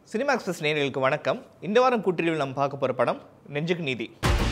cinema express நேயர்களுக்கு வணக்கம் இந்த வாரம் கூட்டறிவில் நம்ம பார்க்க போகிற படம் நெஞ்சுக்கு நீதி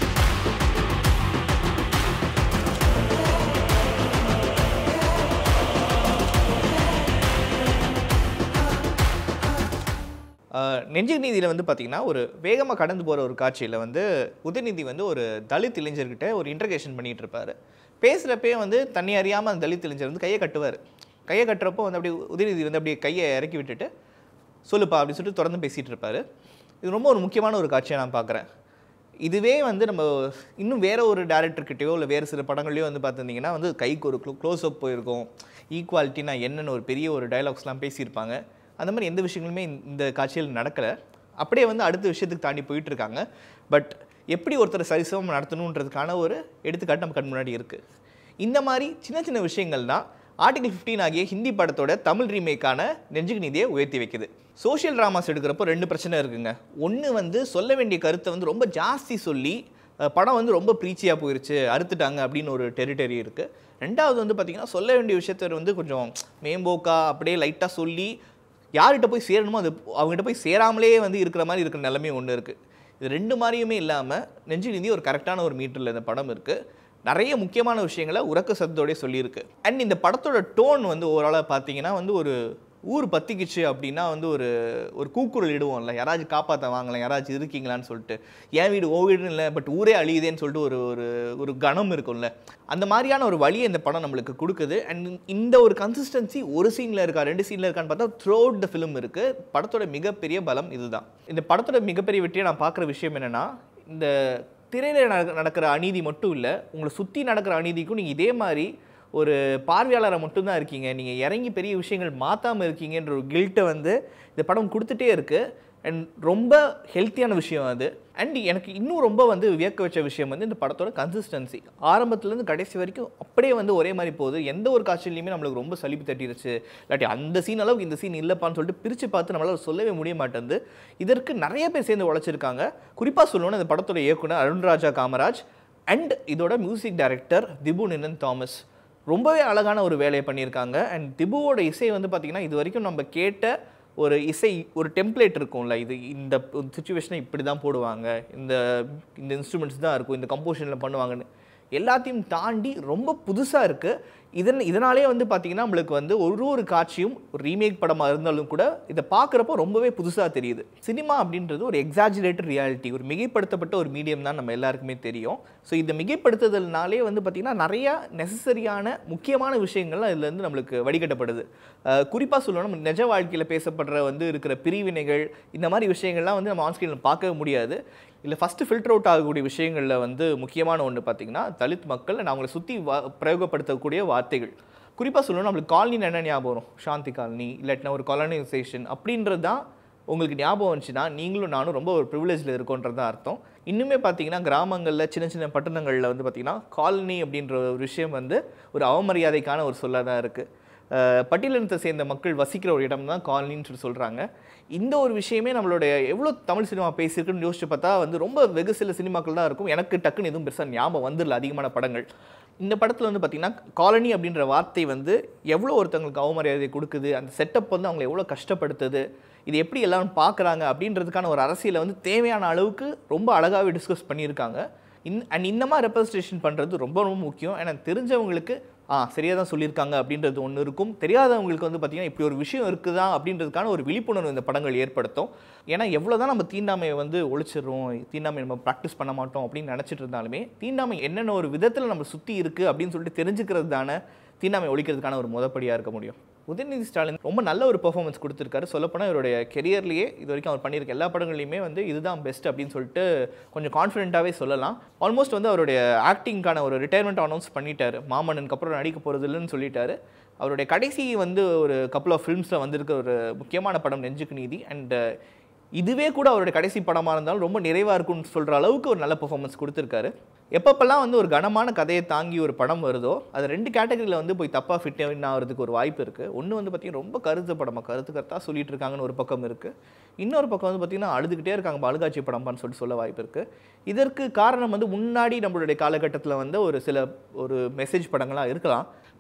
ஆஹ், நெஞ்சுக்கு நீதியில் வந்து பார்த்திங்கன்னா ஒரு வேகமாக கடந்து போகிற ஒரு காட்சியில் வந்து உதயநிதி வந்து ஒரு தலித் இளைஞர்கிட்ட ஒரு இன்டர்கேஷன் பண்ணிகிட்டு இருப்பார் பேசுகிறப்பே வந்து தன்னை அறியாமல் அந்த தலித் இளைஞர் வந்து கையை கட்டுவார் கையை கட்டுறப்போ வந்து அப்படியே உதயநிதி வந்து அப்படியே கையை இறக்கி விட்டுட்டு சொல்லுப்பா அப்படின்னு சொல்லிட்டு தொடர்ந்து பேசிகிட்டு இருப்பார் இது ரொம்ப ஒரு முக்கியமான ஒரு காட்சியை நான் பார்க்குறேன் இதுவே வந்து நம்ம இன்னும் வேற ஒரு டேரக்டர்கிட்டயோ இல்லை வேறு சில படங்கள்லையோ வந்து பார்த்துருந்தீங்கன்னா வந்து கைக்கு ஒரு க்ளோஸ் அப் போயிருக்கும் ஈக்குவாலிட்டினா என்னென்னு ஒரு பெரிய ஒரு டயலாக்ஸ்லாம் பேசியிருப்பாங்க அந்த மாதிரி எந்த விஷயங்களுமே இந்த- இந்த காட்சியில் நடக்கலை அப்படியே வந்து அடுத்த விஷயத்துக்கு தாண்டி போயிட்டு இருக்காங்க பட் எப்படி ஒருத்தரை சரிசமம் நடத்தணுன்றதுக்கான ஒரு எடுத்துக்காட்டு நம்ம கண் முன்னாடி இருக்குது இந்த மாதிரி சின்ன சின்ன விஷயங்கள் தான் ஆர்டிகல் 15 ஆகிய ஹிந்தி படத்தோட தமிழ் ரீமேக்கான நெஞ்சுக்கு நீதியை உயர்த்தி வைக்குது சோஷியல் ட்ராமாஸ் எடுக்கிறப்போ ரெண்டு பிரச்சனை இருக்குங்க ஒன்று வந்து சொல்ல வேண்டிய கருத்தை வந்து ரொம்ப ஜாஸ்தி சொல்லி அஹ், படம் வந்து ரொம்ப ப்ரீச்சியாக போயிருச்சு அறுத்துட்டாங்க அப்படின்னு ஒரு டெரிட்டரி இருக்குது ரெண்டாவது வந்து பார்த்திங்கன்னா சொல்ல வேண்டிய விஷயத்த வந்து கொஞ்சம் மேம்போக்கா அப்படியே லைட்டாக சொல்லி யார்கிட்ட போய் சேரணுமோ அது அவங்ககிட்ட போய் சேராமலே வந்து இருக்கிற மாதிரி இருக்கிற நிலைமை ஒன்று இருக்குது இது ரெண்டு மாதிரியுமே இல்லாமல் நெஞ்சு நீதி ஒரு கரெக்டான ஒரு மீட்டரில் இந்த படம் இருக்குது நிறைய முக்கியமான விஷயங்களை உறக்க சத்தோடய சொல்லியிருக்கு அண்ட் இந்த படத்தோட டோன் வந்து ஓவராலாக பார்த்தீங்கன்னா வந்து ஒரு ஊர் பத்திக்கிச்சு அப்படின்னா வந்து ஒரு ஒரு கூக்குரல் இடுவோம்ல யாராச்சும் காப்பாற்ற வாங்கலாம் யாராச்சும் இருக்கீங்களான்னு சொல்லிட்டு என் வீடு ஓ வீடுன்னு இல்லை பட் ஊரே அழியுதேன்னு சொல்லிட்டு ஒரு ஒரு ஒரு கணம் இருக்கும்ல அந்த மாதிரியான ஒரு வழியை இந்த படம் நம்மளுக்கு கொடுக்குது அண்ட் இந்த ஒரு கன்சிஸ்டன்சி ஒரு சீனில் இருக்கா ரெண்டு சீனில் இருக்கான்னு பார்த்தா த்ரூ அவுட் த ஃபிலிம் இருக்குது படத்தோட மிகப்பெரிய பலம் இதுதான் இந்த படத்தோட மிகப்பெரிய வெற்றியை நான் பார்க்குற விஷயம் என்னென்னா இந்த திரையில நடக்க- நடக்கிற அநீதி மட்டும் இல்லை உங்களை சுற்றி நடக்கிற அநீதிக்கும் நீங்கள் இதே மாதிரி ஒரு பார்வையாளரை மட்டும்தான் இருக்கீங்க நீங்கள் இறங்கி பெரிய விஷயங்கள் மாற்றாமல் இருக்கீங்கன்ற ஒரு கில்ட்டை வந்து இந்த படம் கொடுத்துட்டே இருக்குது அண்ட் ரொம்ப ஹெல்த்தியான விஷயம் அது அண்ட் எனக்கு இன்னும் ரொம்ப வந்து வியக்க வச்ச விஷயம் வந்து இந்த படத்தோட கன்சிஸ்டன்சி ஆரம்பத்துலேருந்து கடைசி வரைக்கும் அப்படியே வந்து ஒரே மாதிரி போகுது எந்த ஒரு காட்சியிலையுமே நம்மளுக்கு ரொம்ப சலிப்பு தட்டிருச்சு இல்லாட்டி அந்த சீன் அளவுக்கு இந்த சீன் இல்லைப்பான்னு சொல்லிட்டு பிரித்து பார்த்து நம்மளால் சொல்லவே முடிய மாட்டேங்குது இதற்கு நிறைய பேர் சேர்ந்து உழைச்சிருக்காங்க குறிப்பாக சொல்லணும்னா இந்த படத்தோட இயக்குனர் அருண்ராஜா காமராஜ் அண்ட் இதோட மியூசிக் டைரக்டர் திபு நினன் தாமஸ் ரொம்பவே அழகான ஒரு வேலையை பண்ணியிருக்காங்க அண்ட் திபுவோட இசை வந்து பார்த்திங்கன்னா இது வரைக்கும் நம்ம கேட்ட ஒரு இசை ஒரு டெம்ப்ளேட் இருக்கும்ல இது இந்த சுச்சுவேஷனை இப்படி தான் போடுவாங்க இந்த இந்த இன்ஸ்ட்ருமெண்ட்ஸ் தான் இருக்கும் இந்த கம்போசிஷனில் பண்ணுவாங்கன்னு எல்லாத்தையும் தாண்டி ரொம்ப புதுசாக இருக்குது இதன் இதனாலே வந்து பார்த்திங்கன்னா நம்மளுக்கு வந்து ஒரு ஒரு காட்சியும் ஒரு ரீமேக் படமாக இருந்தாலும் கூட இதை பார்க்குறப்போ ரொம்பவே புதுசாக தெரியுது சினிமா அப்படின்றது ஒரு எக்ஸாஜுரேட்டட் ரியாலிட்டி ஒரு மிகைப்படுத்தப்பட்ட ஒரு மீடியம் தான் நம்ம எல்லாருக்குமே தெரியும் ஸோ இந்த மிகைப்படுத்துதல்னாலே வந்து பார்த்திங்கன்னா நிறையா நெசசரியான முக்கியமான விஷயங்கள்லாம் இதுலேருந்து நம்மளுக்கு வடிகட்டப்படுது குறிப்பாக சொல்லணும் நம்ம நிஜ வாழ்க்கையில் பேசப்படுற வந்து இருக்கிற பிரிவினைகள் இந்த மாதிரி விஷயங்கள்லாம் வந்து நம்ம ஆன்ஸ்கிரீனில் பார்க்கவே முடியாது இல்லை ஃபஸ்ட்டு ஃபில்டர் அவுட் ஆகக்கூடிய விஷயங்களில் வந்து முக்கியமான ஒன்று பார்த்திங்கன்னா தலித் மக்கள் and அவங்களை சுற்றி வா பிரயோகப்படுத்தக்கூடிய வார்த்தைகள் குறிப்பாக சொல்லணும் நம்மளுக்கு காலனின்னு என்ன ஞாபகம் வரும் சாந்தி காலனி இல்லாட்டினா ஒரு காலனைசேஷன் அப்படின்றது தான் உங்களுக்கு ஞாபகம் வந்துச்சுன்னா நீங்களும் நானும் ரொம்ப ஒரு ப்ரிவிலேஜில் இருக்கோன்றது தான் அர்த்தம் இன்னுமே பார்த்தீங்கன்னா கிராமங்களில் சின்ன சின்ன பட்டணங்களில் வந்து பார்த்திங்கன்னா காலனி அப்படின்ற ஒரு விஷயம் வந்து ஒரு அவமரியாதைக்கான ஒரு சொல்லாக தான் இருக்குது பட்டியலினத்தை சேர்ந்த மக்கள் வசிக்கிற ஒரு இடம் தான் காலனின்னு சொல்லி சொல்கிறாங்க இந்த ஒரு விஷயமே நம்மளுடைய எவ்வளோ தமிழ் சினிமா பேசியிருக்குன்னு யோசிச்சு பார்த்தா வந்து ரொம்ப வெகு சில சினிமாக்கள் தான் இருக்கும் எனக்கு டக்குன்னு எதுவும் பெருசாக ஞாபகம் வந்துடல அதிகமான படங்கள் இந்த படத்தில் வந்து பார்த்திங்கன்னா காலனி அப்படின்ற வார்த்தை வந்து எவ்வளோ ஒருத்தவங்களுக்கு அவமரியாதை கொடுக்குது அந்த செட்டப் வந்து அவங்களை எவ்வளோ கஷ்டப்படுத்துது இது எப்படி எல்லாரும் பார்க்குறாங்க அப்படின்றதுக்கான ஒரு அரசியலை வந்து தேவையான அளவுக்கு ரொம்ப அழகாகவே டிஸ்கஸ் பண்ணியிருக்காங்க இன் அண்ட் இந்த மாதிரி ரெப்ரஸன்டேஷன் பண்ணுறது ரொம்ப ரொம்ப முக்கியம் ஏன்னா தெரிஞ்சவங்களுக்கு ஆ சரியாக தான் சொல்லியிருக்காங்க அப்படின்றது ஒன்று இருக்கும் தெரியாதவங்களுக்கு வந்து பார்த்திங்கன்னா இப்படி ஒரு விஷயம் இருக்குதா அப்படின்றதுக்கான ஒரு விழிப்புணர்வு இந்த படங்கள் ஏற்படுத்தும் ஏன்னா எவ்வளோ தான் நம்ம தீண்டாமையை வந்து ஒழிச்சிடுறோம் தீண்டாமை நம்ம ப்ராக்டிஸ் பண்ண மாட்டோம் அப்படின்னு நினச்சிட்டு இருந்தாலுமே தீண்டாமை என்னென்ன ஒரு விதத்தில் நம்ம சுற்றி இருக்குது அப்படின்னு சொல்லிட்டு தெரிஞ்சுக்கிறது தானே தீண்டாமை ஒழிக்கிறதுக்கான ஒரு முதப்படியாக இருக்க முடியும் உதயநிதி ஸ்டாலின் ரொம்ப நல்ல ஒரு பெர்ஃபார்மன்ஸ் கொடுத்துருக்காரு சொல்லப்போனால் இவருடைய கெரியர்லேயே இது வரைக்கும் அவர் பண்ணியிருக்க எல்லா படங்கள்லையுமே வந்து இதுதான் பெஸ்ட் அப்படின்னு சொல்லிட்டு கொஞ்சம் கான்ஃபிடென்ட்டாகவே சொல்லலாம் ஆல்மோஸ்ட் வந்து அவருடைய ஆக்டிங்க்கான ஒரு ரிட்டையர்மெண்ட் அனௌன்ஸ் பண்ணிட்டாரு மாமன்னனுக்கு அப்புறம் நடிக்க போகிறது இல்லைன்னு சொல்லிட்டாரு அவருடைய கடைசி வந்து ஒரு கப்பல் ஆஃப் ஃபிலிம்ஸில் வந்திருக்க ஒரு முக்கியமான படம் நெஞ்சுக்கு நீதி அண்ட் இதுவே கூட அவருடைய கடைசி படமாக இருந்தாலும் ரொம்ப நிறைவாக இருக்கும்னு சொல்கிற அளவுக்கு ஒரு நல்ல பெர்ஃபார்மன்ஸ் கொடுத்துருக்காரு எப்பப்பெல்லாம் வந்து ஒரு கனமான கதையை தாங்கி ஒரு படம் வருதோ அது ரெண்டு கேட்டகரியில் வந்து போய் தப்பாக ஃபிட் ஆகிறதுக்கு ஒரு வாய்ப்பு இருக்குது ஒன்று வந்து பார்த்திங்கன்னா ரொம்ப கருத்து படமாக கருத்து கருத்தாக சொல்லிட்டு இருக்காங்கன்னு ஒரு பக்கம் இருக்குது இன்னொரு பக்கம் வந்து பார்த்திங்கன்னா அழுதுகிட்டே இருக்காங்க அழுகாட்சி படம்பான்னு சொல்லிட்டு சொல்ல வாய்ப்பு இருக்குது இதற்கு காரணம் வந்து முன்னாடி நம்மளுடைய காலகட்டத்தில் வந்து ஒரு சில ஒரு மெசேஜ் படங்களாக இருக்கலாம்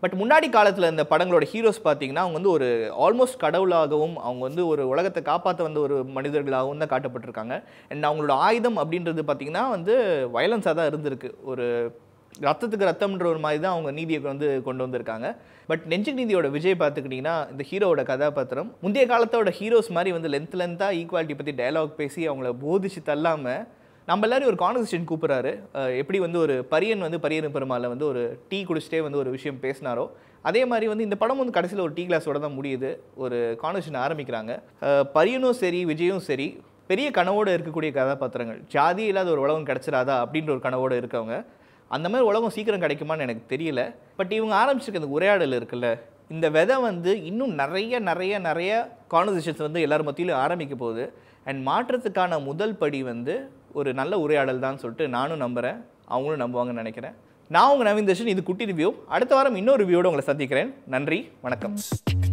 பட் முன்னாடி காலத்தில் இந்த படங்களோட ஹீரோஸ் பார்த்தீங்கன்னா அவங்க வந்து ஒரு ஆல்மோஸ்ட் கடவுளாகவும் அவங்க வந்து ஒரு உலகத்தை காப்பாற்ற வந்த ஒரு மனிதர்களாகவும் தான் காட்டப்பட்டிருக்காங்க அண்ட் அவங்களோட ஆயுதம் அப்படின்றது பார்த்தீங்கன்னா வந்து வயலன்ஸாக தான் இருந்திருக்கு ஒரு ரத்தத்துக்கு ரத்தம்ன்ற ஒரு மாதிரி தான் அவங்க நீதியை வந்து கொண்டு வந்திருக்காங்க பட் நெஞ்சுக்கு நீதியோட விஜய் பார்த்துக்கிட்டிங்கன்னா இந்த ஹீரோவோட கதாபாத்திரம் முந்தைய காலத்தோட ஹீரோஸ் மாதிரி வந்து லென்த் லென்த்தாக ஈக்குவாலிட்டி பற்றி டயலாக் பேசி அவங்கள போதிச்சு தள்ளாமல் நம்ம எல்லாரும் ஒரு கான்வர்சேஷன் கூப்பிட்றாரு எப்படி வந்து ஒரு பரியன் வந்து பரியன் பெருமாளை வந்து ஒரு டீ குடிச்சிட்டே வந்து ஒரு விஷயம் பேசினாரோ அதே மாதிரி வந்து இந்த படம் வந்து கடைசியில் ஒரு டீ கிளாஸோட தான் முடியுது ஒரு கான்வர்சேஷன் ஆரம்பிக்கிறாங்க அஹ் பரியனும் சரி விஜயும் சரி பெரிய கனவோடு இருக்கக்கூடிய கதாபாத்திரங்கள் ஜாதி இல்லாத ஒரு உலகம் கிடச்சிராதா அப்படின்ற ஒரு கனவோடு இருக்கவங்க அந்த மாதிரி உலகம் சீக்கிரம் கிடைக்குமான்னு எனக்கு தெரியல பட் இவங்க ஆரம்பிச்சிருக்க இந்த உரையாடல் இருக்குல்ல இந்த விதை வந்து இன்னும் நிறைய நிறைய நிறைய கான்வர்சேஷன்ஸ் வந்து எல்லார் மத்தியிலும் ஆரம்பிக்க போகுது அண்ட் மாற்றத்துக்கான முதல் படி வந்து ஒரு நல்ல உரையாடல் தான் சொல்லிட்டு நானும் நம்புகிறேன் அவங்களும் நம்புவாங்கன்னு நினைக்கிறேன் நான் உங்கள் நவீன் தர்ஷன் இது குட்டி ரிவ்யூ அடுத்த வாரம் இன்னொரு ரிவ்யூவோட உங்களை சந்திக்கிறேன் நன்றி வணக்கம்